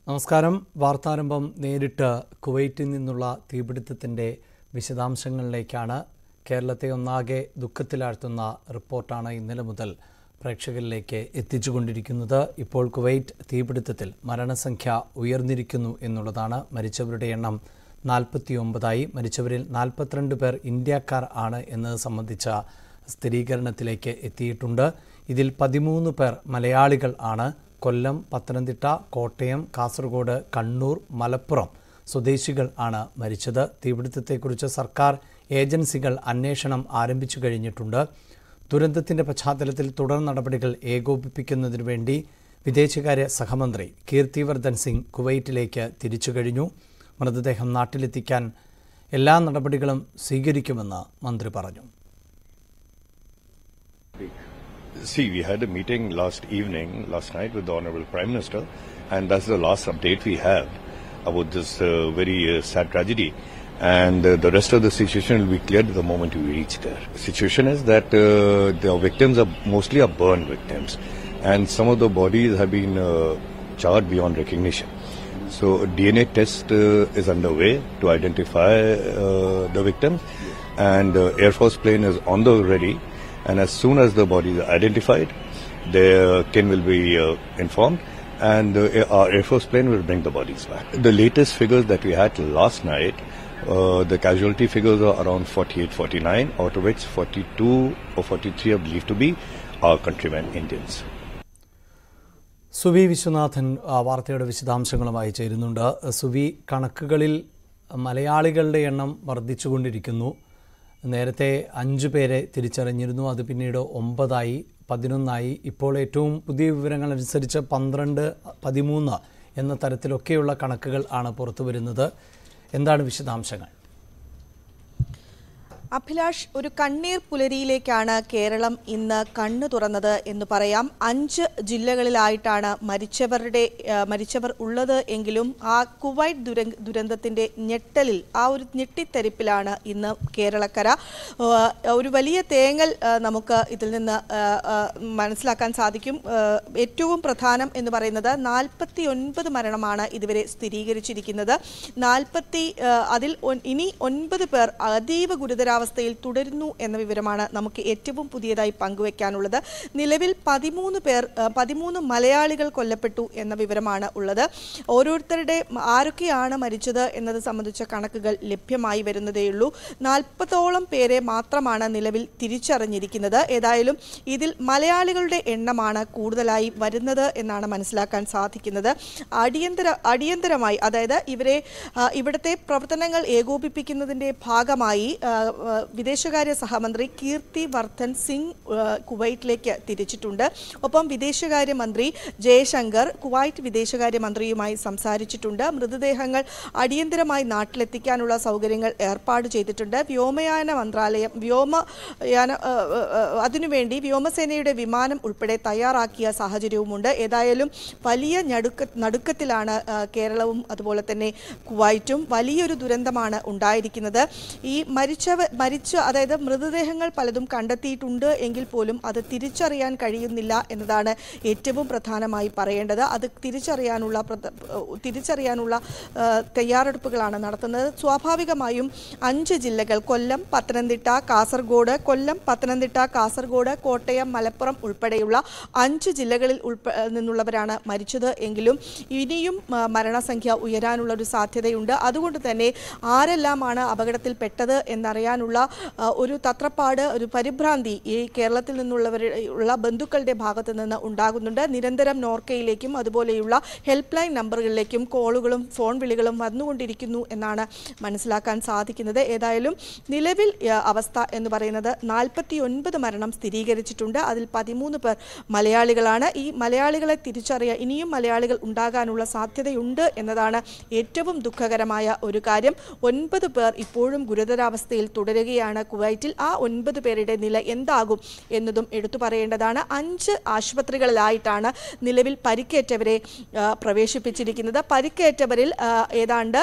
നമസ്കാരം വാർത്താരംഭം നേരിട്ട് കുവൈറ്റിൽ നിന്നുള്ള തീപിടുത്തത്തിൻ്റെ വിശദാംശങ്ങളിലേക്കാണ് കേരളത്തെ ഒന്നാകെ ദുഃഖത്തിലാഴ്ത്തുന്ന റിപ്പോർട്ടാണ് ഇന്നലെ മുതൽ പ്രേക്ഷകരിലേക്ക് എത്തിച്ചുകൊണ്ടിരിക്കുന്നത് ഇപ്പോൾ കുവൈറ്റ് തീപിടുത്തത്തിൽ മരണസംഖ്യ ഉയർന്നിരിക്കുന്നു എന്നുള്ളതാണ് മരിച്ചവരുടെ എണ്ണം നാൽപ്പത്തിയൊമ്പതായി മരിച്ചവരിൽ നാൽപ്പത്തിരണ്ട് പേർ ഇന്ത്യക്കാർ ആണ് എന്നത് സംബന്ധിച്ച സ്ഥിരീകരണത്തിലേക്ക് എത്തിയിട്ടുണ്ട് ഇതിൽ പതിമൂന്ന് പേർ മലയാളികൾ ആണ് കൊല്ലം പത്തനംതിട്ട കോട്ടയം കാസർഗോഡ് കണ്ണൂർ മലപ്പുറം സ്വദേശികൾ ആണ് മരിച്ചത് തീപിടുത്തത്തെക്കുറിച്ച് സർക്കാർ ഏജൻസികൾ അന്വേഷണം ആരംഭിച്ചു കഴിഞ്ഞിട്ടുണ്ട് ദുരന്തത്തിന്റെ പശ്ചാത്തലത്തിൽ തുടർ നടപടികൾ ഏകോപിപ്പിക്കുന്നതിനു വേണ്ടി വിദേശകാര്യ സഹമന്ത്രി കീർത്തിവർദ്ധൻ സിംഗ് കുവൈറ്റിലേക്ക് തിരിച്ചു കഴിഞ്ഞു മൃതദേഹം നാട്ടിലെത്തിക്കാൻ എല്ലാ നടപടികളും സ്വീകരിക്കുമെന്ന് മന്ത്രി പറഞ്ഞു See, we had a meeting last evening, last night, with the Honorable Prime Minister, and that's the last update we have about this uh, very uh, sad tragedy. And uh, the rest of the situation will be cleared the moment we reach there. situation is that uh, the victims are mostly are burn victims, and some of the bodies have been uh, charred beyond recognition. So a DNA test uh, is underway to identify uh, the victims, and uh, Air Force plane is on the ready. And as soon as the bodies are identified, their kin will be uh, informed, and uh, our Air Force plane will bring the bodies back. The latest figures that we had last night, uh, the casualty figures are around 48, 49, out of which 42 or 43 are believed to be our countrymen Indians. Suvi Viswanathan ആ, വാർത്തയുടെ വിശദാംശങ്ങളുമായി ചേരുന്നുണ്ട് സുവി കണക്കുകളിൽ മലയാളികളുടെ എണ്ണം വർദ്ധിച്ചുകൊണ്ടിരിക്കുന്നു നേരത്തെ അഞ്ചു പേരെ തിരിച്ചറിഞ്ഞിരുന്നു അത് പിന്നീട് ഒമ്പതായി പതിനൊന്നായി ഇപ്പോൾ ഏറ്റവും പുതിയ വിവരങ്ങൾ അനുസരിച്ച് പന്ത്രണ്ട് പതിമൂന്ന് എന്ന തരത്തിലൊക്കെയുള്ള കണക്കുകൾ ആണ് പുറത്തു വരുന്നത് എന്താണ് വിശദാംശങ്ങൾ അഭിലാഷ് ഒരു കണ്ണീർ പുലരിയിലേക്കാണ് കേരളം ഇന്ന് കണ്ണു തുറന്നത് എന്ന് പറയാം അഞ്ച് ജില്ലകളിലായിട്ടാണ് മരിച്ചവരുടെ ആ, മരിച്ചവർ ഉള്ളത് എങ്കിലും ആ കുവൈറ്റ് ദുര ദുരന്തത്തിന്റെ ഞെട്ടലിൽ ആ ഒരു ഞെട്ടിത്തെരിപ്പിലാണ് ഇന്ന് കേരളക്കര ആ, ഒരു വലിയ തേങ്ങൽ ആ, നമുക്ക് ഇതിൽ നിന്ന് ആ, ആ, മനസ്സിലാക്കാൻ സാധിക്കും ആ, ഏറ്റവും പ്രധാനം എന്ന് പറയുന്നത് നാൽപ്പത്തി ഒൻപത് മരണമാണ് ഇതുവരെ സ്ഥിരീകരിച്ചിരിക്കുന്നത് നാൽപ്പത്തി അതിൽ ഒൻ- ഇനി ഒൻപത് പേർ അതീവ ഗുരുതരാവസ്ഥയിൽ തുടരുന്നു എന്ന വിവരമാണ് നമുക്ക് ഏറ്റവും പുതിയതായി പങ്കുവെക്കാനുള്ളത് നിലവിൽ പതിമൂന്ന് പേർ ആ, പതിമൂന്ന് മലയാളികൾ കൊല്ലപ്പെട്ടു എന്ന വിവരമാണ് ഉള്ളത് ഓരോരുത്തരുടെ മ- ആരൊക്കെയാണ് മരിച്ചത് എന്നത് സംബന്ധിച്ച കണക്കുകൾ ലഭ്യമായി വരുന്നതേയുള്ളൂ നാൽപ്പതോളം പേരെ മാത്രമാണ് നിലവിൽ തിരിച്ചറിഞ്ഞിരിക്കുന്നത് ഏതായാലും ഇതിൽ മലയാളികളുടെ എണ്ണമാണ് കൂടുതലായി വരുന്നത് എന്നാണ് മനസ്സിലാക്കാൻ സാധിക്കുന്നത് അടിയന്തര അടിയന്തരമായി അതായത് ഇവരെ ആ, ഇവിടുത്തെ പ്രവർത്തനങ്ങൾ ഏകോപിപ്പിക്കുന്നതിന്റെ ഭാഗമായി ആ, ആ, വിദേശകാര്യ സഹമന്ത്രി കീർത്തി വർദ്ധൻ സിംഗ് ആ, കുവൈറ്റിലേക്ക് തിരിച്ചിട്ടുണ്ട് ഒപ്പം വിദേശകാര്യ മന്ത്രി ജയശങ്കർ കുവൈറ്റ് വിദേശകാര്യ മന്ത്രിയുമായി സംസാരിച്ചിട്ടുണ്ട് മൃതദേഹങ്ങൾ അടിയന്തരമായി നാട്ടിലെത്തിക്കാനുള്ള സൗകര്യങ്ങൾ ഏർപ്പാട് ചെയ്തിട്ടുണ്ട് വ്യോമയാന മന്ത്രാലയം വ്യോമയാന ആ, ആ, ആ, അതിനുവേണ്ടി വ്യോമസേനയുടെ വിമാനം ഉൾപ്പെടെ തയ്യാറാക്കിയ സാഹചര്യവുമുണ്ട് ഏതായാലും വലിയ ഞടുക്ക നടുക്കത്തിലാണ് ആ, കേരളവും അതുപോലെ തന്നെ കുവൈറ്റും വലിയൊരു ദുരന്തമാണ് ഉണ്ടായിരിക്കുന്നത് ഈ മരിച്ചവ മരിച്ച അതായത് മൃതദേഹങ്ങൾ പലതും കണ്ടെത്തിയിട്ടുണ്ട് എങ്കിൽ പോലും അത് തിരിച്ചറിയാൻ കഴിയുന്നില്ല എന്നതാണ് ഏറ്റവും പ്രധാനമായി പറയേണ്ടത് അത് തിരിച്ചറിയാനുള്ള പ്രത- തിരിച്ചറിയാനുള്ള ആ, തയ്യാറെടുപ്പുകളാണ് നടത്തുന്നത് സ്വാഭാവികമായും അഞ്ച് ജില്ലകൾ കൊല്ലം പത്തനംതിട്ട കാസർഗോഡ് കൊല്ലം പത്തനംതിട്ട കാസർഗോഡ് കോട്ടയം മലപ്പുറം ഉൾപ്പെടെയുള്ള അഞ്ച് ജില്ലകളിൽ ഉൾപ്പെ നിന്നുള്ളവരാണ് മരിച്ചത് എങ്കിലും ഇനിയും ആ, മരണസംഖ്യ ഉയരാനുള്ള ഒരു സാധ്യതയുണ്ട് അതുകൊണ്ട് തന്നെ ആരെല്ലാമാണ് അപകടത്തിൽപ്പെട്ടത് എന്നറിയാനുള്ള ആ, ഒരു തത്രപ്പാട് ഒരു പരിഭ്രാന്തി ഈ കേരളത്തിൽ നിന്നുള്ളവർ ഉള്ള ബന്ധുക്കളുടെ ഭാഗത്ത് നിന്ന് ഉണ്ടാകുന്നുണ്ട് നിരന്തരം നോർക്കയിലേക്കും അതുപോലെയുള്ള ഹെൽപ്പ് ലൈൻ നമ്പറുകളിലേക്കും കോളുകളും ഫോൺ വിളികളും വന്നുകൊണ്ടിരിക്കുന്നു എന്നാണ് മനസ്സിലാക്കാൻ സാധിക്കുന്നത് ഏതായാലും നിലവിൽ ആ, അവസ്ഥ എന്ന് പറയുന്നത് നാൽപ്പത്തി ഒൻപത് മരണം സ്ഥിരീകരിച്ചിട്ടുണ്ട് അതിൽ പതിമൂന്ന് പേർ മലയാളികളാണ് ഈ മലയാളികളെ തിരിച്ചറിയാൻ ഇനിയും മലയാളികൾ ഉണ്ടാകാനുള്ള സാധ്യതയുണ്ട് എന്നതാണ് ഏറ്റവും ദുഃഖകരമായ ഒരു കാര്യം ഒൻപത് പേർ ഇപ്പോഴും ഗുരുതരാവസ്ഥയിൽ തുടരുകയാണ് കുവൈറ്റിൽ ആ ഒൻപത് പേരുടെ നില എന്താകും എന്നതും എടുത്തു പറയേണ്ടതാണ് അഞ്ച് ആശുപത്രികളിലായിട്ടാണ് നിലവിൽ പരിക്കേറ്റവരെ ആ, പ്രവേശിപ്പിച്ചിരിക്കുന്നത് പരിക്കേറ്റവരിൽ ആ, ഏതാണ്ട് മുപ്പ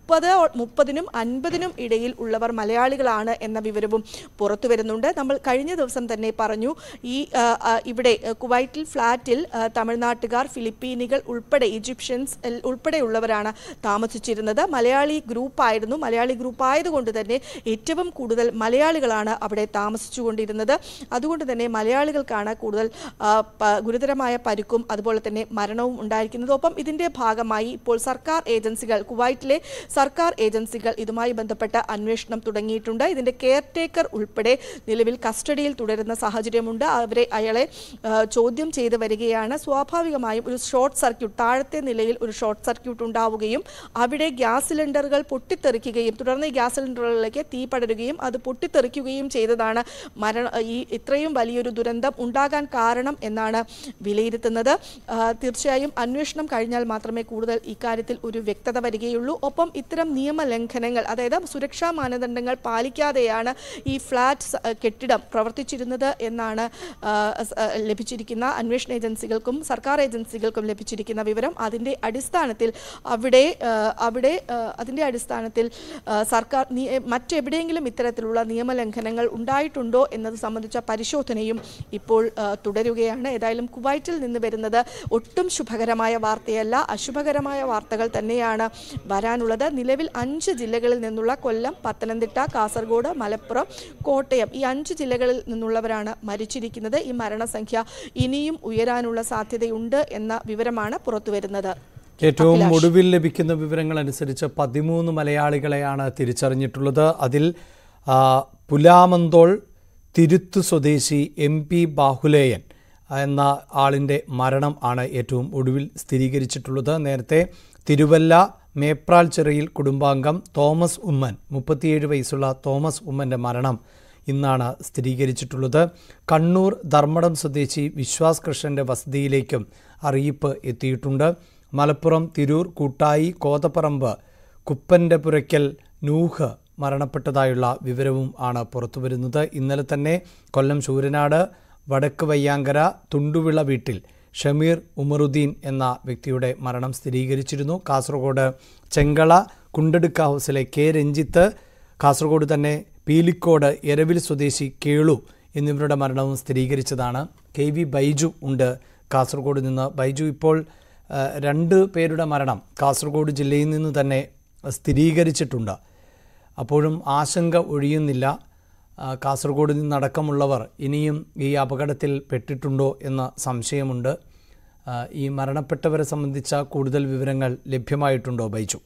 മുപ്പത് മുപ്പതിനും അൻപതിനും ഇടയിൽ ഉള്ളവർ മലയാളികളാണ് എന്ന വിവരവും പുറത്തു വരുന്നുണ്ട് നമ്മൾ കഴിഞ്ഞ ദിവസം തന്നെ പറഞ്ഞു ഈ ആ, ആ, ഇവിടെ ആ, കുവൈറ്റിൽ ഫ്ളാറ്റിൽ ആ, തമിഴ്നാട്ടുകാർ ഫിലിപ്പീനികൾ ഉൾപ്പെടെ ഈജിപ്ഷ്യൻസ് എൽ- ഉൾപ്പെടെയുള്ളവരാണ് താമസിച്ചിരുന്നത് മലയാളി ഗ്രൂപ്പായിരുന്നു മലയാളി ഗ്രൂപ്പ് ആയതുകൊണ്ട് തന്നെ ഏറ്റവും കൂടുതൽ മലയാളികളാണ് അവിടെ താമസിച്ചുകൊണ്ടിരുന്നത് അതുകൊണ്ട് തന്നെ മലയാളികൾക്കാണ് കൂടുതൽ ആ, പ- ഗുരുതരമായ പരുക്കും അതുപോലെ തന്നെ മരണവും ഉണ്ടായിരിക്കുന്നത് ഒപ്പം ഇതിന്റെ ഭാഗമായി ഇപ്പോൾ സർക്കാർ ഏജൻസികൾ കുവൈറ്റിലെ സർക്കാർ ഏജൻസികൾ ഇതുമായി ബന്ധപ്പെട്ട അന്വേഷണം തുടങ്ങിയിട്ടുണ്ട് ഇതിന്റെ കെയർ ടേക്കർ ഉൾപ്പെടെ നിലവിൽ കസ്റ്റഡിയിൽ തുടരുന്ന സാഹചര്യമുണ്ട് അവരെ അയാളെ ആ, ചോദ്യം ചെയ്ത് വരികയാണ് സ്വാഭാവികമായും ഒരു ഷോർട്ട് സർക്യൂട്ട് താഴത്തെ നിലയിൽ ഒരു ഷോർട്ട് സർക്യൂട്ട് ഉണ്ടാവുകയും അവിടെ ഗ്യാസ് സിലിണ്ടറുകൾ പൊട്ടിത്തെറിക്കുകയും തുടർന്ന് ഈ ഗ്യാസ് സിലിണ്ടറുകളിലേക്ക് തീ പടരുകയും അത് പൊട്ടിത്തെറിക്കുകയും ചെയ്തതാണ് മരണ ഈ ഇത്രയും വലിയൊരു ദുരന്തം ഉണ്ടാകാൻ കാരണം എന്നാണ് വിലയിരുത്തുന്നത് ആ, തീർച്ചയായും അന്വേഷണം കഴിഞ്ഞാൽ മാത്രമേ കൂടുതൽ ഇക്കാര്യത്തിൽ ഒരു വ്യക്തത വരികയുള്ളൂ ഒപ്പം ഇത്തരം നിയമലംഘനങ്ങൾ അതായത് സുരക്ഷാ മാനദണ്ഡങ്ങൾ പാലിക്കാതെയാണ് ഈ ഫ്ലാറ്റ് സ- കെട്ടിടം പ്രവർത്തിച്ചിരുന്നത് എന്നാണ് ആ, സ്- ആ, ലഭിച്ചിരിക്കുന്ന അന്വേഷണ ഏജൻസികൾക്കും സർക്കാർ ഏജൻസികൾക്കും ലഭിച്ചിരിക്കുന്ന വിവരം അതിൻ്റെ അടിസ്ഥാനത്തിൽ അവിടെ ആ, അവിടെ ആ, അതിൻ്റെ അടിസ്ഥാനത്തിൽ ആ, സർക്കാർ നി- മറ്റെവിടെയെങ്കിലും ഇത്തരത്തിലുള്ള നിയമലംഘനങ്ങൾ ഉണ്ടായിട്ടുണ്ടോ എന്നത് സംബന്ധിച്ച പരിശോധനയും ഇപ്പോൾ ആ, തുടരുകയാണ് ഏതായാലും കുവൈറ്റിൽ നിന്ന് വരുന്നത് ഒട്ടും ശുഭകരമായ വാർത്തയല്ല അശുഭകരമായ വാർത്തകൾ തന്നെയാണ് വരാനുള്ളത് നിലവിൽ അഞ്ച് ജില്ലകളിൽ നിന്നുള്ള കൊല്ലം പത്തനംതിട്ട കാസർഗോഡ് മലപ്പുറം കോട്ടയം ഈ അഞ്ച് ജില്ലകളിൽ നിന്നുള്ളവരാണ് മരിച്ചിരിക്കുന്നത് ഈ മരണസംഖ്യ ഇനിയും ഉയരാനുള്ള സാധ്യതയുണ്ട് എന്ന വിവരമാണ് പുറത്തുവരുന്നത് ഏറ്റവും അഭിലാഷ്. ഒടുവിൽ ലഭിക്കുന്ന വിവരങ്ങൾ അനുസരിച്ച് പതിമൂന്ന് മലയാളികളെയാണ് തിരിച്ചറിഞ്ഞിട്ടുള്ളത് അതിൽ ആ, പുലാമന്തോൾ തിരുത്തു സ്വദേശി എം പി ബാഹുലേയൻ എന്ന ആളിൻ്റെ മരണം ആണ് ഏറ്റവും ഒടുവിൽ സ്ഥിരീകരിച്ചിട്ടുള്ളത് നേരത്തെ തിരുവല്ല മേപ്രാൽ ചിറയിൽ കുടുംബാംഗം തോമസ് ഉമ്മൻ മുപ്പത്തിയേഴ് വയസ്സുള്ള തോമസ് ഉമ്മൻ്റെ മരണം ഇന്നാണ് സ്ഥിരീകരിച്ചിട്ടുള്ളത് കണ്ണൂർ ധർമ്മടം സ്വദേശി വിശ്വാസ് കൃഷ്ണൻ്റെ വസതിയിലേക്കും അറിയിപ്പ് എത്തിയിട്ടുണ്ട് മലപ്പുറം തിരൂർ കൂട്ടായി കോതപ്പറമ്പ് കുപ്പൻ്റെ പുരയ്ക്കൽ നൂഹ് മരണപ്പെട്ടതായുള്ള വിവരവും ആണ് പുറത്തുവരുന്നത് ഇന്നലെ തന്നെ കൊല്ലം ശൂരനാട് വടക്ക് വയ്യാങ്കര തുണ്ടുവിള വീട്ടിൽ ഷമീർ ഉമറുദ്ദീൻ എന്ന വ്യക്തിയുടെ മരണം സ്ഥിരീകരിച്ചിരുന്നു കാസർഗോഡ് ചെങ്കള കുണ്ടടുക്ക ഹൗസിലെ കെ രഞ്ജിത്ത് കാസർഗോഡ് തന്നെ പീലിക്കോട് എരവിൽ സ്വദേശി കേളു എന്നിവരുടെ മരണവും സ്ഥിരീകരിച്ചതാണ് കെ വി ബൈജു ഉണ്ട് കാസർഗോഡ് നിന്ന് ബൈജു ഇപ്പോൾ ആ, രണ്ട് പേരുടെ മരണം കാസർഗോഡ് ജില്ലയിൽ നിന്ന് തന്നെ സ്ഥിരീകരിച്ചിട്ടുണ്ട് അപ്പോഴും ആശങ്ക ഒഴിയുന്നില്ല ആ, കാസർഗോഡ് നിന്നടക്കമുള്ളവർ ഇനിയും ഈ അപകടത്തിൽ പെട്ടിട്ടുണ്ടോ എന്ന സംശയമുണ്ട് ആ, ഈ മരണപ്പെട്ടവരെ സംബന്ധിച്ച കൂടുതൽ വിവരങ്ങൾ ലഭ്യമായിട്ടുണ്ടോ ബൈജു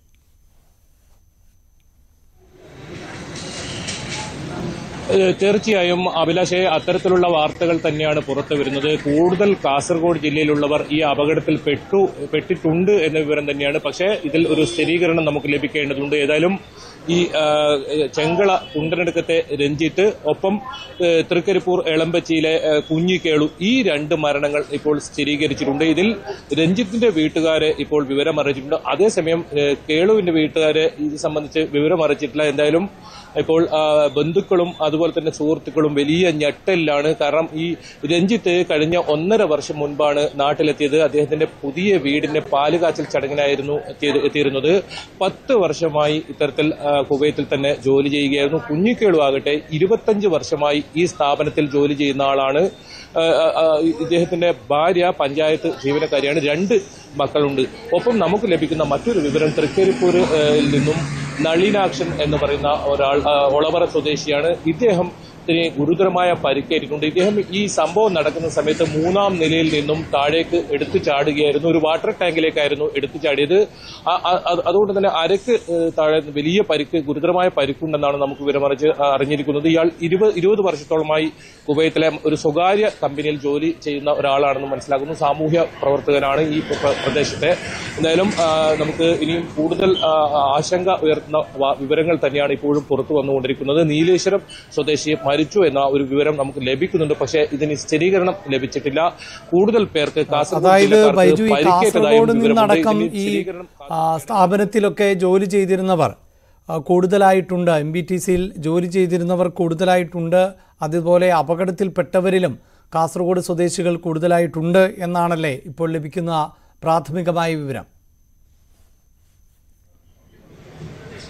ഏഹ് തീർച്ചയായും അഭിലാഷെ അത്തരത്തിലുള്ള വാർത്തകൾ തന്നെയാണ് പുറത്തു വരുന്നത് കൂടുതൽ കാസർഗോഡ് ജില്ലയിലുള്ളവർ ഈ അപകടത്തിൽ പെട്ടു പെട്ടിട്ടുണ്ട് എന്ന വിവരം തന്നെയാണ് പക്ഷേ ഇതിൽ ഒരു സ്ഥിരീകരണം നമുക്ക് ലഭിക്കേണ്ടതുണ്ട് ഏതായാലും ഈ ആ, ചെങ്കള കുണ്ടനടുക്കത്തെ രഞ്ജിത്ത് ഒപ്പം ഏഹ് തൃക്കരിപ്പൂർ എളമ്പച്ചിയിലെ ഏഹ് കുഞ്ഞിക്കേളു ഈ രണ്ട് മരണങ്ങൾ ഇപ്പോൾ സ്ഥിരീകരിച്ചിട്ടുണ്ട് ഇതിൽ രഞ്ജിത്തിന്റെ വീട്ടുകാരെ ഇപ്പോൾ വിവരം അറിയിച്ചിട്ടുണ്ട് അതേസമയം ഏഹ് കേളുവിന്റെ വീട്ടുകാരെ ഇത് സംബന്ധിച്ച് വിവരം അറിയിച്ചിട്ടില്ല എന്തായാലും ഇപ്പോൾ ആ, ബന്ധുക്കളും അതുപോലെ തന്നെ സുഹൃത്തുക്കളും വലിയ ഞെട്ടലിലാണ് കാരണം ഈ രഞ്ജിത്ത് കഴിഞ്ഞ ഒന്നര വർഷം മുൻപാണ് നാട്ടിലെത്തിയത് അദ്ദേഹത്തിന്റെ പുതിയ വീടിന്റെ പാലുകാച്ചൽ ചടങ്ങിനായിരുന്നു എത്തിയത് എത്തിയിരുന്നത് പത്ത് വർഷമായി ഇത്തരത്തിൽ ആ, കുവൈത്തിൽ തന്നെ ജോലി ചെയ്യുകയായിരുന്നു കുഞ്ഞിക്കേളു ആകട്ടെ ഇരുപത്തഞ്ച് വർഷമായി ഈ സ്ഥാപനത്തിൽ ജോലി ചെയ്യുന്ന ആളാണ് ആ, ആ, ആ, ഇദ്ദേഹത്തിന്റെ ഭാര്യ പഞ്ചായത്ത് ജീവനക്കാരിയാണ് രണ്ട് മക്കളുണ്ട് ഒപ്പം നമുക്ക് ലഭിക്കുന്ന മറ്റൊരു വിവരം തൃക്കരിപ്പൂരിൽ നിന്നും നളിനാക്ഷൻ എന്ന് പറയുന്ന ഒരാൾ ആ, ഒളവറ സ്വദേശിയാണ് ഇദ്ദേഹം ത്തിന് ഗുരുതരമായ പരിക്കേറ്റിട്ടുണ്ട് ഇദ്ദേഹം ഈ സംഭവം നടക്കുന്ന സമയത്ത് മൂന്നാം നിലയിൽ നിന്നും താഴേക്ക് എടുത്തു ചാടുകയായിരുന്നു ഒരു വാട്ടർ ടാങ്കിലേക്കായിരുന്നു എടുത്തു ചാടിയത് ആ- ആ- അത് അതുകൊണ്ട് തന്നെ അരക്ക് ഏഹ്, താഴെ വലിയ പരിക്ക് ഗുരുതരമായ പരിക്കുണ്ടെന്നാണ് നമുക്ക് വിവരമറിച്ച് അറിഞ്ഞിരിക്കുന്നത് ഇയാൾ ഇരുപത് ഇരുപത് വർഷത്തോളമായി കുവൈത്തിലെ ഒരു സ്വകാര്യ കമ്പനിയിൽ ജോലി ചെയ്യുന്ന ഒരാളാണെന്ന് മനസ്സിലാക്കുന്നു സാമൂഹ്യ പ്രവർത്തകനാണ് ഈ പ്ര- പ്രദേശത്തെ എന്തായാലും ആ, നമുക്ക് ഇനിയും കൂടുതൽ ആ, ആശങ്ക ഉയർത്തുന്ന വ- വിവരങ്ങൾ തന്നെയാണ് ഇപ്പോഴും പുറത്തു വന്നുകൊണ്ടിരിക്കുന്നത് നീലേശ്വരം സ്വദേശി മരിച്ചു എന്ന ഒരു വിവരം നമുക്ക് ലഭിക്കുന്നുണ്ട് പക്ഷേ ഇതിന് സ്ഥിരീകരണം ലഭിച്ചിട്ടില്ല കൂടുതൽ പേർക്ക് കാസർഗോഡ് അതായത് ജില്ലക്കാർക്ക് ബൈജു ഈ പരിക്കേറ്റതായും കാസർഗോഡ് വിവരമുണ്ട്. നിന്നടക്കം ഇതിന് ഈ സ്ഥിരീകരണം ആ, സ്ഥാപനത്തിലൊക്കെ ജോലി ചെയ്തിരുന്നവർ ആ, കൂടുതലായിട്ടുണ്ട് എം ബി ടി സിയിൽ ജോലി ചെയ്തിരുന്നവർ കൂടുതലായിട്ടുണ്ട് അതുപോലെ അപകടത്തിൽപ്പെട്ടവരിലും കാസർഗോഡ് സ്വദേശികൾ കൂടുതലായിട്ടുണ്ട് എന്നാണല്ലേ ഇപ്പോൾ ലഭിക്കുന്ന പ്രാഥമികമായ വിവരം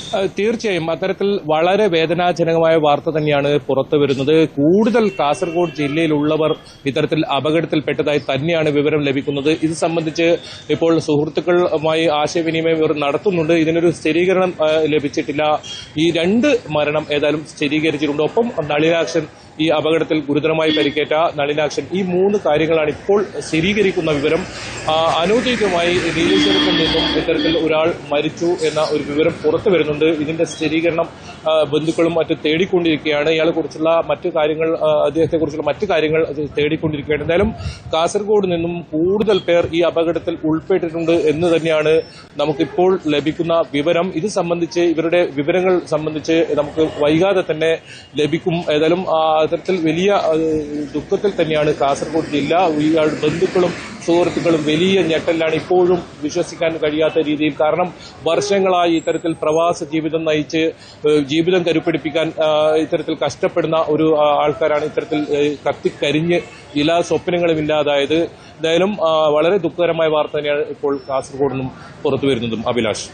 അഹ് തീർച്ചയായും അത്തരത്തിൽ വളരെ വേദനാജനകമായ വാർത്ത തന്നെയാണ് പുറത്തു വരുന്നത് കൂടുതൽ കാസർഗോഡ് ജില്ലയിലുള്ളവർ ഇത്തരത്തിൽ അപകടത്തിൽപ്പെട്ടതായി തന്നെയാണ് വിവരം ലഭിക്കുന്നത് ഇത് സംബന്ധിച്ച് ഇപ്പോൾ സുഹൃത്തുക്കളുമായി ആശയവിനിമയം ഇവർ നടത്തുന്നുണ്ട് ഇതിനൊരു സ്ഥിരീകരണം അഹ് ലഭിച്ചിട്ടില്ല ഈ രണ്ട് മരണം ഏതായാലും സ്ഥിരീകരിച്ചിട്ടുണ്ട് ഒപ്പം നളിനാക്ഷൻ ഈ അപകടത്തിൽ ഗുരുതരമായി പരിക്കേറ്റ നളിനാക്ഷൻ ഈ മൂന്ന് കാര്യങ്ങളാണ് ഇപ്പോൾ സ്ഥിരീകരിക്കുന്ന വിവരം ആ, അനൗദ്യോഗികമായി നീലേശ്വരത്തിൽ നിന്നും ഇത്തരത്തിൽ ഒരാൾ മരിച്ചു എന്ന ഒരു വിവരം പുറത്തു വരുന്നുണ്ട് ഇതിന്റെ സ്ഥിരീകരണം ആ, ബന്ധുക്കളും മറ്റും തേടിക്കൊണ്ടിരിക്കുകയാണ് ഇയാളെ കുറിച്ചുള്ള മറ്റു കാര്യങ്ങൾ അദ്ദേഹത്തെ കുറിച്ചുള്ള മറ്റു കാര്യങ്ങൾ അത് തേടിക്കൊണ്ടിരിക്കുകയാണ് എന്തായാലും കാസർഗോഡ് നിന്നും കൂടുതൽ പേർ ഈ അപകടത്തിൽ ഉൾപ്പെട്ടിട്ടുണ്ട് എന്ന് തന്നെയാണ് നമുക്കിപ്പോൾ ലഭിക്കുന്ന വിവരം ഇത് സംബന്ധിച്ച് ഇവരുടെ വിവരങ്ങൾ സംബന്ധിച്ച് നമുക്ക് വൈകാതെ തന്നെ ലഭിക്കും ഏതായാലും ആ, അത്തരത്തിൽ വലിയ ആ, ദുഃഖത്തിൽ തന്നെയാണ് കാസർഗോഡ് ജില്ല ഇയാളുടെ ബന്ധുക്കളും സുഹൃത്തുക്കളും വലിയ ഞെട്ടലാണ് ഇപ്പോഴും വിശ്വസിക്കാൻ കഴിയാത്ത രീതിയിൽ കാരണം വർഷങ്ങളായി ഇത്തരത്തിൽ പ്രവാസ ജീവിതം നയിച്ച് ഏഹ്, ജീവിതം കരുപ്പിടിപ്പിക്കാൻ ആ, ഇത്തരത്തിൽ കഷ്ടപ്പെടുന്ന ഒരു ആ, ആൾക്കാരാണ് ഇത്തരത്തിൽ ഏഹ്, കത്തിക്കരിഞ്ഞ് എല്ലാ സ്വപ്നങ്ങളും ഇല്ലാതായത് എന്തായാലും ആ, വളരെ ദുഃഖകരമായ വാർത്ത തന്നെയാണ് ഇപ്പോൾ കാസർഗോഡ് നിന്നും പുറത്തു വരുന്നതും അഭിലാഷ്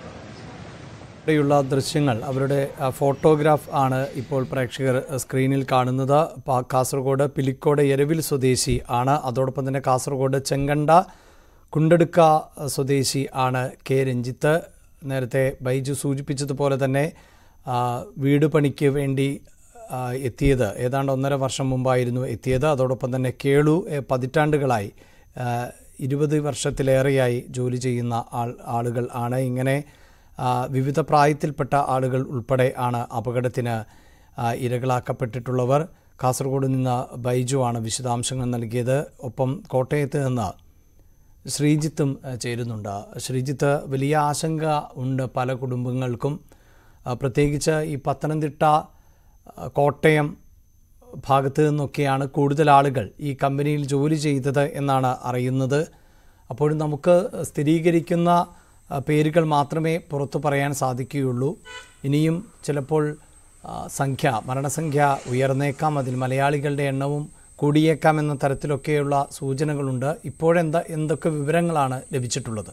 ഇവിടെയുള്ള ദൃശ്യങ്ങൾ അവരുടെ ആ, ഫോട്ടോഗ്രാഫ് ആണ് ഇപ്പോൾ പ്രേക്ഷകർ ആ, സ്ക്രീനിൽ കാണുന്നത് പാ- കാസർഗോഡ് പിലിക്കോട് എരവിൽ സ്വദേശി ആണ് അതോടൊപ്പം തന്നെ കാസർഗോഡ് ചെങ്കണ്ട കുണ്ടെടുക്ക ആ, സ്വദേശി ആണ് കെ രഞ്ജിത്ത് നേരത്തെ ബൈജു സൂചിപ്പിച്ചതുപോലെ തന്നെ ആ, വീട് പണിക്ക് വേണ്ടി ആ, എത്തിയത് ഏതാണ്ട് ഒന്നര വർഷം മുമ്പായിരുന്നു എത്തിയത് അതോടൊപ്പം തന്നെ കേളു എ, പതിറ്റാണ്ടുകളായി ആ, ഇരുപത് വർഷത്തിലേറെയായി ജോലി ചെയ്യുന്ന ആൾ ആളുകൾ ആണ് ഇങ്ങനെ ആ, വിവിധ പ്രായത്തിൽപ്പെട്ട ആളുകൾ ഉൾപ്പെടെ ആണ് അപകടത്തിന് ആ, ഇരകളാക്കപ്പെട്ടിട്ടുള്ളവർ കാസർഗോഡ് നിന്ന് ബൈജു ആണ് വിശദാംശങ്ങൾ നൽകിയത് ഒപ്പം കോട്ടയത്ത് നിന്ന് ശ്രീജിത്തും ആ, ചേരുന്നുണ്ട് ശ്രീജിത്ത് വലിയ ആശങ്ക ഉണ്ട് പല കുടുംബങ്ങൾക്കും ആ, പ്രത്യേകിച്ച് ഈ പത്തനംതിട്ട ആ, കോട്ടയം ഭാഗത്ത് നിന്നൊക്കെയാണ് കൂടുതൽ ആളുകൾ ഈ കമ്പനിയിൽ ജോലി ചെയ്തത് എന്നാണ് അറിയുന്നത് അപ്പോഴും നമുക്ക് സ്ഥിരീകരിക്കുന്ന ആ, പേരുകൾ മാത്രമേ പുറത്തു പറയാൻ സാധിക്കുകയുള്ളൂ ഇനിയും ചിലപ്പോൾ ആ, സംഖ്യ മരണസംഖ്യ ഉയർന്നേക്കാം അതിൽ മലയാളികളുടെ എണ്ണവും കൂടിയേക്കാം എന്ന തരത്തിലൊക്കെയുള്ള സൂചനകളുണ്ട് ഇപ്പോഴെന്താ എന്തൊക്കെ വിവരങ്ങളാണ് ലഭിച്ചിട്ടുള്ളത്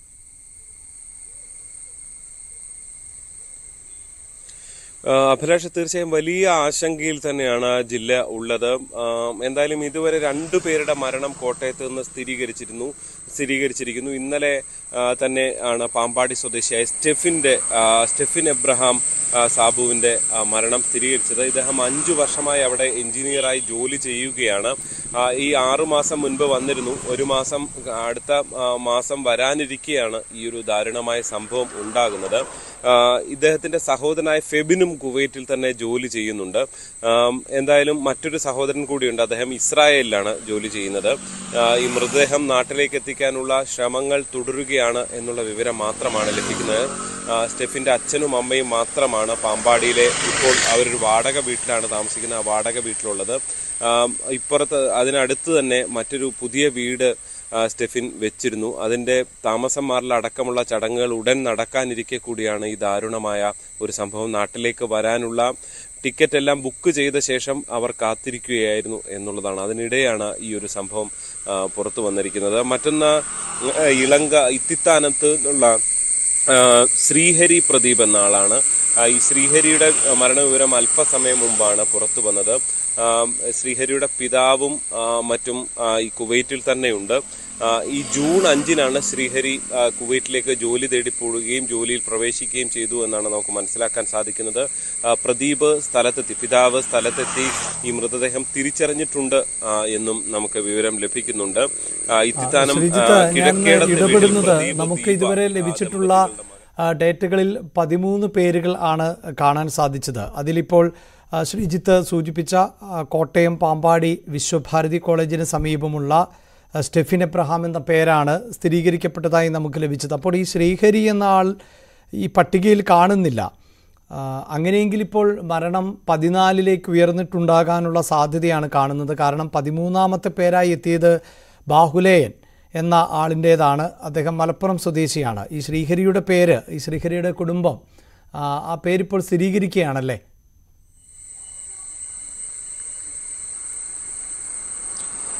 ആ, അഭിലാഷ് തീർച്ചയായും വലിയ ആശങ്കയിൽ തന്നെയാണ് ആ ജില്ല ഉള്ളത് ആ, എന്തായാലും ഇതുവരെ രണ്ടു പേരുടെ മരണം കോട്ടയത്ത് നിന്ന് സ്ഥിരീകരിച്ചിരുന്നു സ്ഥിരീകരിച്ചിരിക്കുന്നു ഇന്നലെ ആ, തന്നെ ആണ് പാമ്പാടി സ്വദേശിയായ സ്റ്റെഫിന്റെ ആ, സ്റ്റെഫിൻ എബ്രഹാം ആ, സാബുവിന്റെ ആ, മരണം സ്ഥിരീകരിച്ചത് ഇദ്ദേഹം അഞ്ചു വർഷമായി അവിടെ എഞ്ചിനീയറായി ജോലി ചെയ്യുകയാണ് ആ, ഈ ആറു മാസം മുൻപ് വന്നിരുന്നു ഒരു മാസം അടുത്ത ആ, മാസം വരാനിരിക്കെയാണ് ഈ ഒരു ദാരുണമായ സംഭവം ഉണ്ടാകുന്നത് ആ, ഇദ്ദേഹത്തിന്റെ സഹോദരനായ ഫെബിനും കുവൈറ്റിൽ തന്നെ ജോലി ചെയ്യുന്നുണ്ട് ആം, എന്തായാലും മറ്റൊരു സഹോദരൻ കൂടിയുണ്ട് അദ്ദേഹം ഇസ്രായേലിലാണ് ജോലി ചെയ്യുന്നത് ആ, ഈ മൃതദേഹം നാട്ടിലേക്ക് എത്തിക്കാനുള്ള ശ്രമങ്ങൾ തുടരുകയാണ് എന്നുള്ള വിവരം മാത്രമാണ് ലഭിക്കുന്നത് ആ, സ്റ്റെഫിന്റെ അച്ഛനും അമ്മയും മാത്രമാണ് പാമ്പാടിയിലെ ഇപ്പോൾ അവരൊരു വാടക വീട്ടിലാണ് താമസിക്കുന്നത് ആ വാടക വീട്ടിലുള്ളത് ആം, ഇപ്പുറത്ത് അതിനടുത്ത് തന്നെ മറ്റൊരു പുതിയ വീട് ആ, സ്റ്റെഫിൻ വെച്ചിരുന്നു അതിന്റെ താമസം മാറലടക്കമുള്ള ചടങ്ങുകൾ ഉടൻ നടക്കാനിരിക്കെ കൂടിയാണ് ഈ ദാരുണമായ ഒരു സംഭവം നാട്ടിലേക്ക് വരാനുള്ള ടിക്കറ്റ് എല്ലാം ബുക്ക് ചെയ്ത ശേഷം അവർ കാത്തിരിക്കുകയായിരുന്നു എന്നുള്ളതാണ് അതിനിടെയാണ് ഈ ഒരു സംഭവം ആ, പുറത്തു വന്നിരിക്കുന്നത് മറ്റൊന്ന് ആ, ഇളങ്ക ഇത്തിത്താനത്ത് നിന്നുള്ള ആ, ശ്രീഹരി പ്രദീപ് എന്ന ആളാണ് ആ, ഈ ശ്രീഹരിയുടെ മരണവിവരം അല്പസമയം മുമ്പാണ് പുറത്തു വന്നത് ആ, ശ്രീഹരിയുടെ പിതാവും ആ, മറ്റും ആ, ഈ കുവൈറ്റിൽ തന്നെയുണ്ട് ആ, ഈ ജൂൺ അഞ്ചിനാണ് ശ്രീഹരി ആ, കുവൈറ്റിലേക്ക് ജോലി തേടി പോവുകയും ജോലിയിൽ പ്രവേശിക്കുകയും ചെയ്തു എന്നാണ് നമുക്ക് മനസ്സിലാക്കാൻ സാധിക്കുന്നത് ആ, പ്രദീപ് സ്ഥലത്തെത്തി പിതാവ് സ്ഥലത്തെത്തി ഈ മൃതദേഹം തിരിച്ചറിഞ്ഞിട്ടുണ്ട് ആ, എന്നും നമുക്ക് വിവരം ലഭിക്കുന്നുണ്ട് ആ, ഇത്തിത്താനം ആ, ശ്രീജിത്ത് ഞാൻ കിഴക്കേടത്ത് വീട്ടിൽ ഇടപെടുന്നത് പ്രദീപ്, നമുക്ക് ദീപ, ഇതുവരെ ആ, ലഭിച്ചിട്ടുള്ള ദമ്പതികളുടെ ആ, ഡേറ്റകളിൽ പതിമൂന്ന് പേരുകൾ ആണ് കാണാൻ സാധിച്ചത് അതിലിപ്പോൾ ആ, ശ്രീജിത്ത് സൂചിപ്പിച്ച ആ, കോട്ടയം പാമ്പാടി വിശ്വഭാരതി കോളേജിന് സമീപമുള്ള ആ, സ്റ്റെഫിൻ എബ്രഹാം എന്ന പേരാണ് സ്ഥിരീകരിക്കപ്പെട്ടതായി നമുക്ക് ലഭിച്ചത് അപ്പോൾ ഈ ശ്രീഹരി എന്ന ആൾ ഈ പട്ടികയിൽ കാണുന്നില്ല ആ, അങ്ങനെയെങ്കിൽ ഇപ്പോൾ മരണം പതിനാലിലേക്ക് ഉയർന്നിട്ടുണ്ടാകാനുള്ള സാധ്യതയാണ് കാണുന്നത് കാരണം പതിമൂന്നാമത്തെ പേരായി എത്തിയത് ബാഹുലേയൻ എന്ന ആളിൻ്റേതാണ് അദ്ദേഹം മലപ്പുറം സ്വദേശിയാണ് ഈ ശ്രീഹരിയുടെ പേര് ഈ ശ്രീഹരിയുടെ കുടുംബം ആ, ആ പേരിപ്പോൾ സ്ഥിരീകരിക്കുകയാണല്ലേ ആ,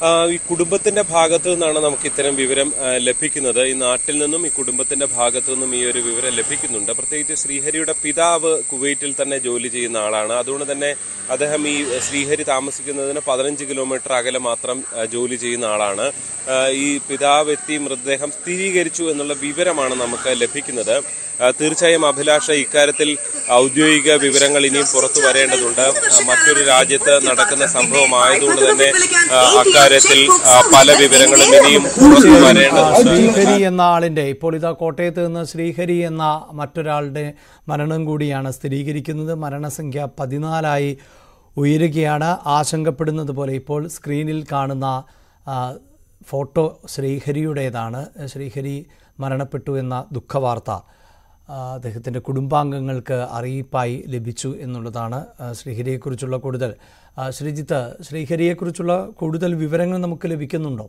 ആ, ഈ കുടുംബത്തിന്റെ ഭാഗത്തു നിന്നാണ് നമുക്ക് ഇത്തരം വിവരം ആ, ലഭിക്കുന്നത് ഈ നാട്ടിൽ നിന്നും ഈ കുടുംബത്തിന്റെ ഭാഗത്തു നിന്നും ഈ ഒരു വിവരം ലഭിക്കുന്നുണ്ട് പ്രത്യേകിച്ച് ശ്രീഹരിയുടെ പിതാവ് കുവൈറ്റിൽ തന്നെ ജോലി ചെയ്യുന്ന ആളാണ് അതുകൊണ്ട് തന്നെ അദ്ദേഹം ഈ ശ്രീഹരി താമസിക്കുന്നതിന് പതിനഞ്ച് കിലോമീറ്റർ അകലെ മാത്രം ആ, ജോലി ചെയ്യുന്ന ആളാണ് ആ, ഈ പിതാവ് എത്തി മൃതദേഹം സ്ഥിരീകരിച്ചു എന്നുള്ള വിവരമാണ് നമുക്ക് ലഭിക്കുന്നത് ആ, തീർച്ചയായും അഭിലാഷ ഇക്കാര്യത്തിൽ ഔദ്യോഗിക വിവരങ്ങൾ ഇനിയും പുറത്തു വരേണ്ടതുണ്ട് ആ, മറ്റൊരു രാജ്യത്ത് നടക്കുന്ന സംഭവമായതുകൊണ്ട് തന്നെ ആ, അക്കാര്യത്തിൽ ആ, പല വിവരങ്ങളും ഇനിയും പുറത്തു ആ, വരേണ്ടതുണ്ട് ശ്രീഹരി എന്ന ആളിന്റെ ഇപ്പോൾ ഇതാ കോട്ടയത്ത് നിന്ന് ശ്രീഹരി എന്ന മറ്റൊരാളുടെ മരണം കൂടിയാണ് സ്ഥിരീകരിക്കുന്നത് മരണസംഖ്യ പതിനാലായി ഉയരുകയാണ് ആശങ്കപ്പെടുന്നത് പോലെ ഇപ്പോൾ സ്ക്രീനിൽ കാണുന്ന ആ, ഫോട്ടോ ശ്രീഹരിയുടേതാണ് ശ്രീഹരി മരണപ്പെട്ടു എന്ന ദുഃഖവാർത്ത ആ, അദ്ദേഹത്തിൻ്റെ കുടുംബാംഗങ്ങൾക്ക് അറിയിപ്പായി ലഭിച്ചു എന്നുള്ളതാണ് ആ, ശ്രീഹരിയെക്കുറിച്ചുള്ള കൂടുതൽ ആ, ശ്രീജിത്ത് ശ്രീഹരിയെക്കുറിച്ചുള്ള കൂടുതൽ വിവരങ്ങൾ നമുക്ക് ലഭിക്കുന്നുണ്ടോ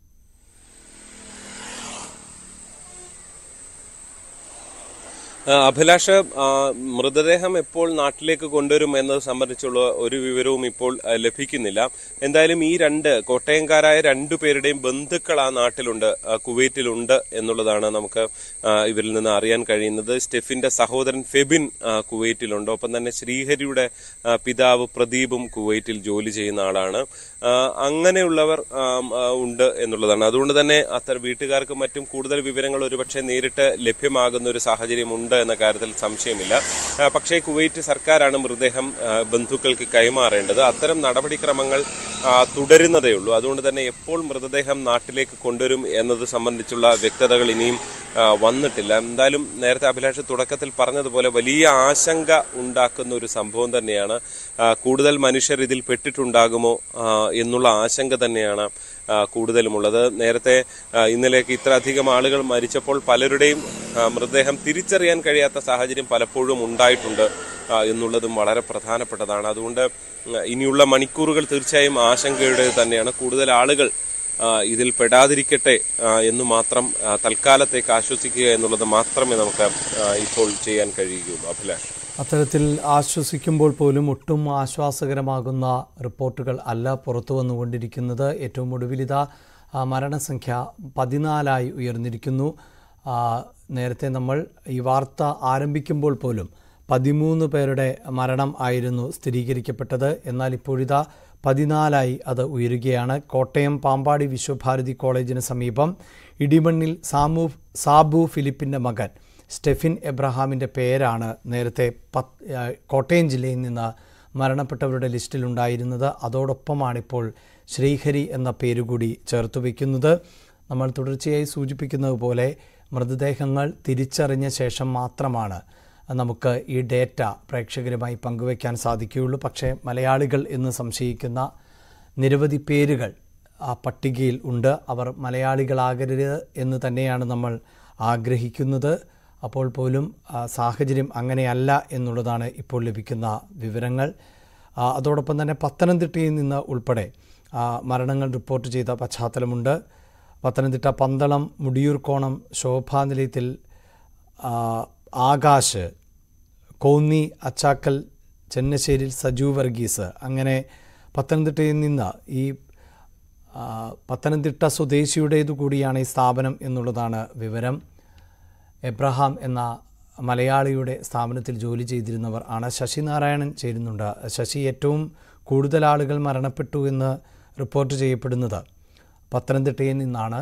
ആ, അഭിലാഷ് ആ, മൃതദേഹം എപ്പോൾ നാട്ടിലേക്ക് കൊണ്ടുവരും എന്നത് സംബന്ധിച്ചുള്ള ഒരു വിവരവും ഇപ്പോൾ ആ, ലഭിക്കുന്നില്ല എന്തായാലും ഈ രണ്ട് കോട്ടയംകാരായ രണ്ടു പേരുടെയും ബന്ധുക്കൾ ആ നാട്ടിലുണ്ട് ആ, കുവൈറ്റിലുണ്ട് എന്നുള്ളതാണ് നമുക്ക് ആ, ഇവരിൽ നിന്ന് അറിയാൻ കഴിയുന്നത് സ്റ്റെഫിന്റെ സഹോദരൻ ഫെബിൻ ആ, കുവൈറ്റിലുണ്ട് ഒപ്പം തന്നെ ശ്രീഹരിയുടെ ആ, പിതാവ് പ്രദീപും കുവൈറ്റിൽ ജോലി ചെയ്യുന്ന ആളാണ് ആ, അങ്ങനെയുള്ളവർ ആം, ആ, ഉണ്ട് എന്നുള്ളതാണ് അതുകൊണ്ട് തന്നെ അത്തരം വീട്ടുകാർക്കും മറ്റും കൂടുതൽ വിവരങ്ങൾ ഒരുപക്ഷെ നേരിട്ട് ലഭ്യമാകുന്ന ഒരു സാഹചര്യം ഉണ്ട് എന്ന കാര്യത്തിൽ സംശയമില്ല ആ, പക്ഷേ കുവൈറ്റ് സർക്കാരാണ് മൃതദേഹം ആ, ബന്ധുക്കൾക്ക് കൈമാറേണ്ടത് അത്തരം നടപടിക്രമങ്ങൾ ആ, തുടരുന്നതേ ഉള്ളൂ അതുകൊണ്ട് തന്നെ എപ്പോൾ മൃതദേഹം നാട്ടിലേക്ക് കൊണ്ടുവരും എന്നത് സംബന്ധിച്ചുള്ള വ്യക്തതകൾ ഇനിയും ആ, വന്നിട്ടില്ല എന്തായാലും നേരത്തെ അഭിലാഷ് തുടക്കത്തിൽ പറഞ്ഞതുപോലെ വലിയ ആശങ്ക ഉണ്ടാക്കുന്ന ഒരു സംഭവം തന്നെയാണ് ആ, കൂടുതൽ മനുഷ്യർ ഇതിൽ പെട്ടിട്ടുണ്ടാകുമോ ആ, എന്നുള്ള ആശങ്ക തന്നെയാണ് ആ, കൂടുതലുമുള്ളത് നേരത്തെ ആ, ഇന്നലേക്ക് ഇത്ര അധികം ആളുകൾ മരിച്ചപ്പോൾ പലരുടെയും ആ, മൃതദേഹം തിരിച്ചറിയാൻ കഴിയാത്ത സാഹചര്യം പലപ്പോഴും ഉണ്ടായിട്ടുണ്ട് ആ, എന്നുള്ളതും വളരെ പ്രധാനപ്പെട്ടതാണ് അതുകൊണ്ട് ഉം, ഇനിയുള്ള മണിക്കൂറുകൾ തീർച്ചയായും ആശങ്കയുടെ തന്നെയാണ് കൂടുതൽ ആളുകൾ ആ, ഇതിൽ പെടാതിരിക്കട്ടെ ആ, എന്ന് മാത്രം ആ, തൽക്കാലത്തേക്ക് ആശ്വസിക്കുക എന്നുള്ളത് മാത്രമേ നമുക്ക് ആ, ഇപ്പോൾ ചെയ്യാൻ കഴിയുകയുള്ളൂ അഭിലാഷ് അത്തരത്തിൽ ആശ്വസിക്കുമ്പോൾ പോലും ഒട്ടും ആശ്വാസകരമാകുന്ന റിപ്പോർട്ടുകൾ അല്ല പുറത്തു വന്നുകൊണ്ടിരിക്കുന്നത് ഏറ്റവും ഒടുവിലിതാ ആ, മരണസംഖ്യ പതിനാലായി ഉയർന്നിരിക്കുന്നു ആ, നേരത്തെ നമ്മൾ ഈ വാർത്ത ആരംഭിക്കുമ്പോൾ പോലും പതിമൂന്ന് പേരുടെ മരണം ആയിരുന്നു സ്ഥിരീകരിക്കപ്പെട്ടത് എന്നാൽ ഇപ്പോഴിതാ പതിനാലായി അത് ഉയരുകയാണ് കോട്ടയം പാമ്പാടി വിശ്വഭാരതി കോളേജിന് സമീപം ഇടിമണ്ണിൽ സാമു സാബു ഫിലിപ്പിൻ്റെ മകൻ സ്റ്റെഫിൻ എബ്രഹാമിൻ്റെ പേരാണ് നേരത്തെ പത്ത് ആ, കോട്ടയം ജില്ലയിൽ നിന്ന് മരണപ്പെട്ടവരുടെ ലിസ്റ്റിലുണ്ടായിരുന്നത് അതോടൊപ്പമാണിപ്പോൾ ശ്രീഹരി എന്ന പേരുകൂടി ചേർത്ത് വയ്ക്കുന്നത് നമ്മൾ തുടർച്ചയായി സൂചിപ്പിക്കുന്നത് പോലെ മൃതദേഹങ്ങൾ തിരിച്ചറിഞ്ഞ ശേഷം മാത്രമാണ് നമുക്ക് ഈ ഡേറ്റ പ്രേക്ഷകരുമായി പങ്കുവയ്ക്കാൻ സാധിക്കുകയുള്ളൂ പക്ഷേ മലയാളികൾ എന്ന് സംശയിക്കുന്ന നിരവധി പേരുകൾ ആ പട്ടികയിൽ ഉണ്ട് അവർ മലയാളികളാകരുത് എന്ന് തന്നെയാണ് നമ്മൾ ആഗ്രഹിക്കുന്നത് അപ്പോൾ പോലും ആ, സാഹചര്യം അങ്ങനെയല്ല എന്നുള്ളതാണ് ഇപ്പോൾ ലഭിക്കുന്ന വിവരങ്ങൾ ആ, അതോടൊപ്പം തന്നെ പത്തനംതിട്ടയിൽ നിന്ന് ഉൾപ്പെടെ ആ, മരണങ്ങൾ റിപ്പോർട്ട് ചെയ്ത പശ്ചാത്തലമുണ്ട് പത്തനംതിട്ട പന്തളം മുടിയൂർക്കോണം ശോഭാനിലയത്തിൽ ആ, ആകാശ് കോന്നി അച്ചാക്കൽ ചെന്നശ്ശേരിയിൽ സജു വർഗീസ് അങ്ങനെ പത്തനംതിട്ടയിൽ നിന്ന് ഈ ആ, പത്തനംതിട്ട സ്വദേശിയുടേതു കൂടിയാണ് ഈ സ്ഥാപനം എന്നുള്ളതാണ് വിവരം എബ്രഹാം എന്ന മലയാളിയുടെ സ്ഥാപനത്തിൽ ജോലി ചെയ്തിരുന്നവർ ആണ് ശശി നാരായണൻ ചേരുന്നുണ്ട് ശശി ഏറ്റവും കൂടുതൽ ആളുകൾ മരണപ്പെട്ടു എന്ന് റിപ്പോർട്ട് ചെയ്യപ്പെടുന്നത് പത്തനംതിട്ടയിൽ നിന്നാണ്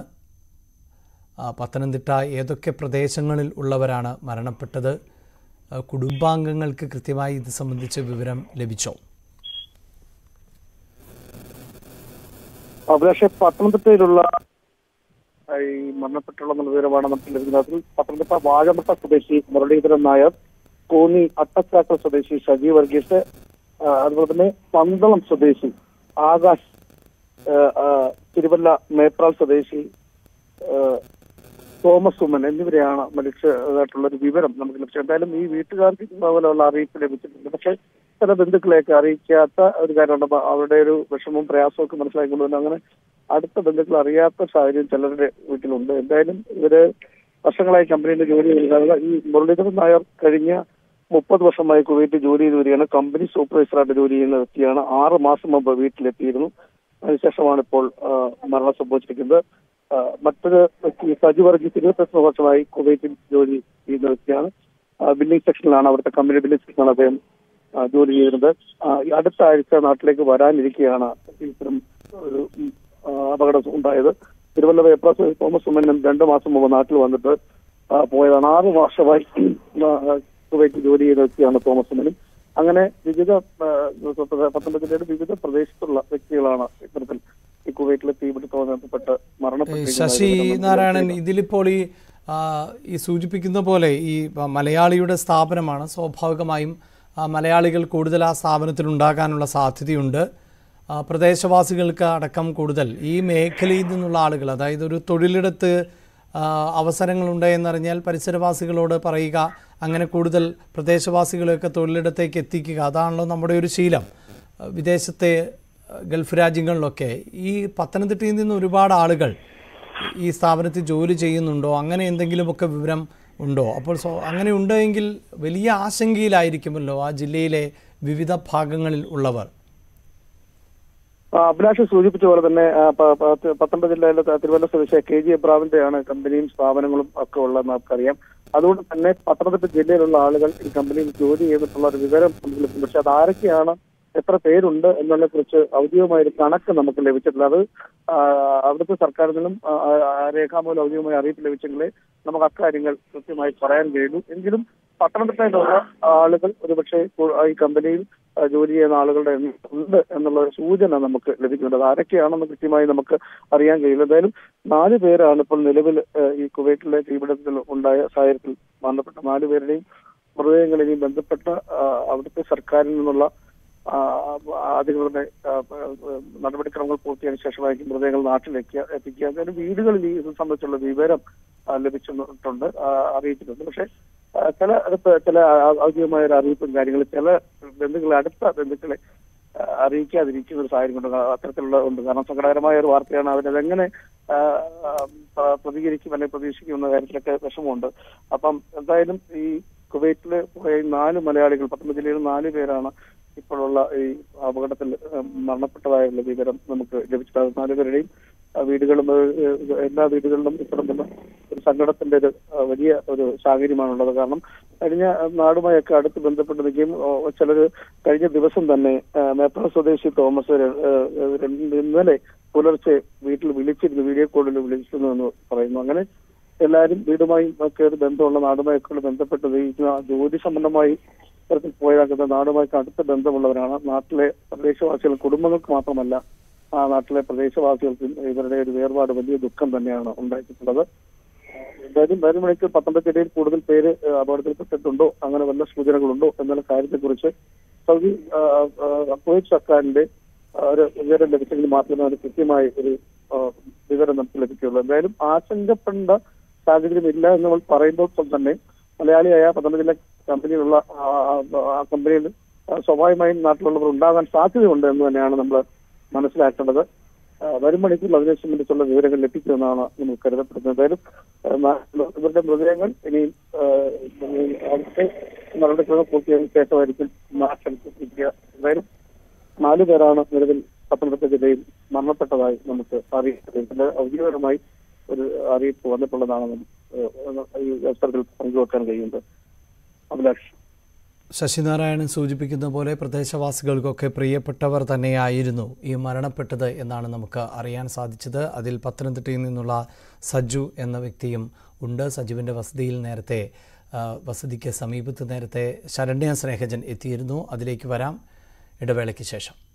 ആ, പത്തനംതിട്ട ഏതൊക്കെ പ്രദേശങ്ങളിൽ ഉള്ളവരാണ് മരണപ്പെട്ടത് ആ, കുടുംബാംഗങ്ങൾക്ക് കൃത്യമായി ഇത് സംബന്ധിച്ച വിവരം ലഭിച്ചോ അഭിലാഷ് പത്തനംതിട്ടയിലുള്ള ആ, ഈ മരണപ്പെട്ടുള്ള വിവരമാണ് നമുക്ക് ലഭിക്കുന്നത് അതിൽ പത്തനംതിട്ട വാഴമുട്ട സ്വദേശി മുരളീധരൻ നായർ കോന്നി അട്ടച്ചാക്കൽ സ്വദേശി ഷജി വർഗീസ് ആ, അതുപോലെ തന്നെ പന്തളം സ്വദേശി ആകാശ് ആ, ആ, തിരുവല്ല മേപ്രാൾ സ്വദേശി ആ, തോമസ് ഉമ്മൻ എന്നിവരെയാണ് മരിച്ചതായിട്ടുള്ള ഒരു വിവരം നമുക്ക് ലഭിച്ചത് എന്തായാലും ഈ വീട്ടുകാർക്ക് പോലെയുള്ള അറിയിപ്പ് ലഭിച്ചിട്ടുണ്ട് പക്ഷേ ചില ബന്ധുക്കളെയൊക്കെ അറിയിക്കാത്ത ഒരു കാര്യമുണ്ട് അപ്പൊ അവരുടെ ഒരു വിഷമവും പ്രയാസവും ഒക്കെ മനസ്സിലാക്കിക്കൊണ്ട് തന്നെ അങ്ങനെ അടുത്ത ബന്ധുക്കൾ അറിയാത്ത സാഹചര്യം ചിലരുടെ വീട്ടിലുണ്ട് എന്തായാലും ഇവര് വർഷങ്ങളായി കമ്പനിയിൽ ജോലി ചെയ്യുന്നത് ഈ മുരളീധരൻ നായർ കഴിഞ്ഞ മുപ്പത് വർഷമായി കുവൈറ്റ് ജോലി ചെയ്ത് വരികയാണ് കമ്പനി സൂപ്പർവൈസറായിട്ട് ജോലി ചെയ്യുന്ന വ്യക്തിയാണ് ആറ് മാസം മുമ്പ് വീട്ടിലെത്തിയിരുന്നു അതിനുശേഷമാണ് ഇപ്പോൾ ആ, മരണം സംഭവിച്ചിരിക്കുന്നത് ആ, മറ്റൊരു വ്യക്തി സജു വർഗീസ് ഇരുപത്തെട്ട് വർഷമായി കുവൈറ്റിൽ ജോലി ചെയ്യുന്ന വ്യക്തിയാണ് ആ, ബില്ലിംഗ് സെക്ഷനിലാണ് അവിടുത്തെ കമ്പനി ബില്ലിംഗ് സെക്ഷനിലാണ് അദ്ദേഹം ആ, ജോലി ചെയ്യുന്നത് ആ, ഈ അടുത്ത ആഴ്ച നാട്ടിലേക്ക് വരാനിരിക്കെയാണ് ഇത്തരം ഒരു ഉം, ആ, അപകടം ഉണ്ടായത് തിരുവല്ല പേപ്പർ തോമസ് ഉമ്മനും രണ്ടു മാസം മുമ്പ് നാട്ടിൽ വന്നിട്ട് ആ, പോയതാണ് ആറ് വർഷമായി ആ, കുവൈറ്റിൽ ജോലി ചെയ്യുന്ന വ്യക്തിയാണ് തോമസ് ഉമ്മനും അങ്ങനെ വിവിധ ആ, പത്തനംതിട്ട ജില്ലയുടെ വിവിധ പ്രദേശത്തുള്ള വ്യക്തികളാണ് ഇത്തരത്തിൽ ഈ കുവൈറ്റിലെ തീപിടുത്തവുമായി ബന്ധപ്പെട്ട് ഏ, മരണപ്പെട്ടിരിക്കുന്നത് ശശി നാരായണൻ ഇതിലിപ്പോൾ ഈ ആ, ഈ സൂചിപ്പിക്കുന്ന പോലെ ഈ ആ, മലയാളിയുടെ സ്ഥാപനമാണ് സ്വാഭാവികമായും ആ, മലയാളികൾ കൂടുതൽ ആ സ്ഥാപനത്തിൽ ഉണ്ടാകാനുള്ള സാധ്യതയുണ്ട് ആ, പ്രദേശവാസികൾക്ക് അടക്കം കൂടുതൽ ഈ മേഖലയിൽ നിന്നുള്ള ആളുകൾ അതായത് ഒരു തൊഴിലിടത്ത് ആ, അവസരങ്ങളുണ്ട് എന്നറിഞ്ഞാൽ പരിസരവാസികളോട് പറയുക അങ്ങനെ കൂടുതൽ പ്രദേശവാസികളെയൊക്കെ തൊഴിലിടത്തേക്ക് എത്തിക്കുക അതാണല്ലോ നമ്മുടെ ഒരു ശീലം ആ, വിദേശത്തെ ആ, ഗൾഫ് രാജ്യങ്ങളിലൊക്കെ ഈ പത്തനംതിട്ടയിൽ നിന്ന് ഒരുപാട് ആളുകൾ ഈ സ്ഥാപനത്തിൽ ജോലി ചെയ്യുന്നുണ്ടോ അങ്ങനെ എന്തെങ്കിലുമൊക്കെ വിവരം ഉണ്ടോ അപ്പോൾ സോ അങ്ങനെ ഉണ്ടെങ്കിൽ വലിയ ആശങ്കയിലായിരിക്കുമല്ലോ ആ ജില്ലയിലെ വിവിധ ഭാഗങ്ങളിൽ ഉള്ളവർ ആ, അഭിലാഷ് സൂചിപ്പിച്ച പോലെ തന്നെ ആ, പ- പ- പത്തനംതിട്ട ജില്ലയിലെ ത- തിരുവല്ല സ്വദേശിയ കെ ജി എബ്രാമിന്റെയാണ് കമ്പനിയും സ്ഥാപനങ്ങളും ഒക്കെ ഉള്ളതെന്ന് നമുക്കറിയാം അതുകൊണ്ട് തന്നെ പത്തനംതിട്ട ജില്ലയിലുള്ള ആളുകൾ ഈ കമ്പനിയിൽ ജോലി ചെയ്തിട്ടുള്ള ഒരു വിവരം നമുക്ക് ലഭിക്കും പക്ഷെ അത് ആരൊക്കെയാണ് എത്ര പേരുണ്ട് എന്നതിനെ കുറിച്ച് ഔദ്യോഗികമായ ഒരു കണക്ക് നമുക്ക് ലഭിച്ചിട്ടില്ല അത് ആ, അവിടുത്തെ സർക്കാരിൽ നിന്നും ആ, ആ, രേഖാമൂലം ഔദ്യോഗികമായ അറിയിപ്പ് ലഭിച്ചെങ്കിലേ നമുക്ക് അക്കാര്യങ്ങൾ കൃത്യമായി പറയാൻ കഴിയുള്ളൂ എങ്കിലും പത്തനംതിട്ടയിലുള്ള ആളുകൾ ഒരുപക്ഷെ ഇപ്പോൾ ഈ കമ്പനിയിൽ ആ, ജോലി ചെയ്യുന്ന ആളുകളുടെ എണ്ണം ഉണ്ട് എന്നുള്ള ഒരു സൂചന നമുക്ക് ലഭിക്കുന്നുണ്ട് അത് ആരൊക്കെയാണെന്ന് കൃത്യമായി നമുക്ക് അറിയാൻ കഴിയില്ല എന്തായാലും നാല് പേരാണ് ഇപ്പോൾ നിലവിൽ ആ, ഈ കുവൈറ്റിലെ തീപിടുത്തത്തിൽ ഉണ്ടായ സാഹചര്യത്തിൽ മരണപ്പെട്ട നാല് പേരുടെയും മൃതദേഹങ്ങളിലെയും ബന്ധപ്പെട്ട ആ, അവിടുത്തെ സർക്കാരിൽ നിന്നുള്ള ആ, അധികൃതരുടെ ആ, നടപടിക്രമങ്ങൾ പൂർത്തിയായ ശേഷമായിരിക്കും മൃതദേഹങ്ങൾ നാട്ടിലേക്ക് എത്തിക്കുക എന്തായാലും വീടുകളിൽ ഈ ഇത് സംബന്ധിച്ചുള്ള വിവരം ആ, ലഭിച്ചിട്ടുണ്ട് ആ, അറിയിച്ചിട്ടുണ്ട് പക്ഷെ ആ, ചില അടുത്ത ചില ഔ- ഔദ്യോഗികമായ ഒരു അറിയിപ്പും കാര്യങ്ങളും ചില ബന്ധുക്കളെ അടുത്ത ബന്ധുക്കളെ ആ, അറിയിക്കാതിരിക്കുന്ന ഒരു സാഹചര്യം കൊണ്ട് അത്തരത്തിലുള്ള ഉണ്ട് കാരണം സങ്കടകരമായ ഒരു വാർത്തയാണ് അവരതെങ്ങനെ ആ, ആ, പ്ര- പ്രതികരിക്കും അല്ലെങ്കിൽ പ്രതീക്ഷിക്കും എന്ന കാര്യത്തിലൊക്കെ വിഷമമുണ്ട് അപ്പം എന്തായാലും ഈ കുവൈറ്റില് പോയ ഈ നാല് മലയാളികൾ പത്തനംതിട്ട ജില്ലയിൽ നാല് പേരാണ് ഇപ്പോഴുള്ള ഈ അപകടത്തിൽ ഉം, മരണപ്പെട്ടതായുള്ള വിവരം നമുക്ക് ലഭിച്ചത് നാല് പേരുടെയും ആ, വീടുകളും ഏഹ്, എല്ലാ വീടുകളിലും ഇത്തരം തന്നെ ഒരു സങ്കടത്തിന്റെ ഒരു ആ, വലിയ ഒരു സാഹചര്യമാണുള്ളത് കാരണം കഴിഞ്ഞ നാടുമായൊക്കെ അടുത്ത് ബന്ധപ്പെട്ട് നിൽക്കുകയും ചിലർ കഴിഞ്ഞ ദിവസം തന്നെ ആ, മേപ്പാറ സ്വദേശി തോമസ് ര- ഏഹ്, രണ്ട് ഇന്നലെ പുലർച്ചെ വീട്ടിൽ വിളിച്ചിരുന്നു വീഡിയോ കോളിൽ വിളിച്ചിരുന്നു എന്ന് പറയുന്നു അങ്ങനെ എല്ലാവരും വീടുമായി ഒക്കെ ഒരു ബന്ധമുള്ള നാടുമായൊക്കെ ഉള്ള ബന്ധപ്പെട്ടത് ഈ ജോലി സംബന്ധമായി ഇത്തരത്തിൽ പോയതാക്കുന്ന നാടുമായിട്ട് അടുത്ത ബന്ധമുള്ളവരാണ് നാട്ടിലെ പ്രദേശവാസികൾ കുടുംബങ്ങൾക്ക് മാത്രമല്ല ആ നാട്ടിലെ പ്രദേശവാസികൾക്കും ഇവരുടെ ഒരു വേർപാട് വലിയ ദുഃഖം തന്നെയാണ് ഉണ്ടായിട്ടുള്ളത് എന്തായാലും വരും മണിക്ക് പത്തനംതിട്ട ജില്ലയിൽ കൂടുതൽ പേര് ഏഹ്, അപകടത്തിൽപ്പെട്ടിട്ടുണ്ടോ അങ്ങനെ വല്ല സൂചനകളുണ്ടോ എന്നുള്ള കാര്യത്തെക്കുറിച്ച് സൗദി ആ, ആ, കുവൈറ്റ് സർക്കാരിന്റെ ആ, ഒരു വിവരം ലഭിച്ചെങ്കിൽ മാത്രമേ അത് കൃത്യമായി ഒരു ആ, വിവരം നമുക്ക് ലഭിക്കുകയുള്ളൂ എന്തായാലും ആശങ്കപ്പെടേണ്ട സാഹചര്യം ഇല്ല എന്ന് നമ്മൾ പറയുമ്പോൾ തന്നെ മലയാളിയായ പത്തനംതിട്ട ജില്ല കമ്പനിയിലുള്ള ആ, ആ, ആ കമ്പനിയിൽ ആ, സ്വാഭാവികമായും നാട്ടിലുള്ളവർ ഉണ്ടാകാൻ സാധ്യതയുണ്ട് എന്ന് തന്നെയാണ് നമ്മൾ മനസ്സിലാക്കേണ്ടത് ആ, വരും മണിക്കൂറിൽ അതിനെ സംബന്ധിച്ചുള്ള വിവരങ്ങൾ ലഭിക്കുമെന്നാണ് നമുക്ക് കരുതപ്പെടുന്നത് എന്തായാലും ആ, നാട്ടിലുള്ള ഇവരുടെ മൃതദേഹങ്ങൾ ഇനിയും ആ, അവിടുത്തെ നടപടിക്രമം പൂർത്തിയായ ശേഷമായിരിക്കും നാട്ടിലെത്തിക്കുക എന്തായാലും നാല് പേരാണ് നിലവിൽ പത്തനംതിട്ട ജില്ലയിൽ മരണപ്പെട്ടതായി നമുക്ക് അറിയിച്ചത് ഇതിന്റെ ഔദ്യോഗികമായി ഒരു അറിയിപ്പ് വന്നിട്ടുള്ളതാണ് നമുക്ക് ഈ അവസരത്തിൽ പങ്കുവെക്കാൻ കഴിയുന്നത് അഭിലാഷ് ശശിനാരായണൻ സൂചിപ്പിക്കുന്ന പോലെ പ്രദേശവാസികൾക്കൊക്കെ പ്രിയപ്പെട്ടവർ തന്നെയായിരുന്നു ഈ മരണപ്പെട്ടത് എന്നാണ് നമുക്ക് അറിയാൻ സാധിച്ചത് അതിൽ പത്തനംതിട്ടയിൽ നിന്നുള്ള സജു എന്ന വ്യക്തിയും ഉണ്ട് സജുവിൻ്റെ വസതിയിൽ നേരത്തെ ആ, വസതിക്ക് സമീപത്ത് നേരത്തെ ശരണ്യ സ്നേഹജൻ എത്തിയിരുന്നു അതിലേക്ക് വരാം ഇടവേളയ്ക്ക് ശേഷം